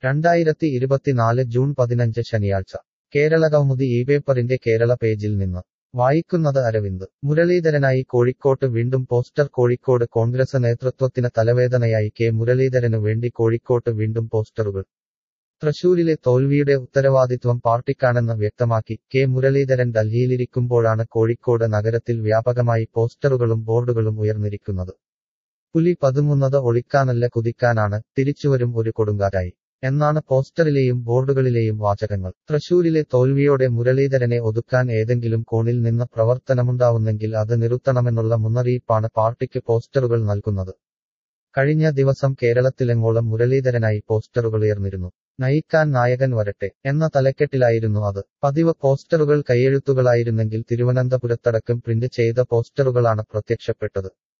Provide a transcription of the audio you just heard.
രണ്ടായിരത്തി ഇരുപത്തിനാല് ജൂൺ പതിനഞ്ച് ശനിയാഴ്ച കേരളകൗമുദി ഈ പേപ്പറിന്റെ കേരള പേജിൽ നിന്ന് വായിക്കുന്നത് അരവിന്ദ് മുരളീധരനായി കോഴിക്കോട്ട് വീണ്ടും പോസ്റ്റർ കോഴിക്കോട് കോൺഗ്രസ് നേതൃത്വത്തിന് തലവേദനയായി കെ മുരളീധരനു വേണ്ടി കോഴിക്കോട്ട് വീണ്ടും പോസ്റ്ററുകൾ തൃശൂരിലെ തോൽവിയുടെ ഉത്തരവാദിത്വം പാർട്ടിക്കാണെന്ന് വ്യക്തമാക്കി കെ മുരളീധരൻ ഡൽഹിയിലിരിക്കുമ്പോഴാണ് കോഴിക്കോട് നഗരത്തിൽ വ്യാപകമായി പോസ്റ്ററുകളും ബോർഡുകളും ഉയർന്നിരിക്കുന്നത് പുലി പതുങ്ങുന്നത് ഒളിക്കാനല്ല കുതിക്കാനാണ് തിരിച്ചുവരും ഒരു കൊടുങ്കാറ്റായി എന്നാണ് പോസ്റ്ററിലെയും ബോർഡുകളിലെയും വാചകങ്ങൾ തൃശൂരിലെ തോൽവിയോടെ മുരളീധരനെ ഒതുക്കാൻ ഏതെങ്കിലും കോണിൽ നിന്ന് പ്രവർത്തനമുണ്ടാവുന്നെങ്കിൽ അത് നിർത്തണമെന്നുള്ള മുന്നറിയിപ്പാണ് പാർട്ടിക്ക് പോസ്റ്ററുകൾ നൽകുന്നത് കഴിഞ്ഞ ദിവസം കേരളത്തിലെങ്ങോളം മുരളീധരനായി പോസ്റ്ററുകൾ ഉയർന്നിരുന്നു നയിക്കാൻ നായകൻ വരട്ടെ എന്ന തലക്കെട്ടിലായിരുന്നു അത് പതിവ് പോസ്റ്ററുകൾ കൈയെഴുത്തുകളായിരുന്നെങ്കിൽ തിരുവനന്തപുരത്തടക്കം പ്രിന്റ് ചെയ്ത പോസ്റ്ററുകളാണ് പ്രത്യക്ഷപ്പെട്ടത്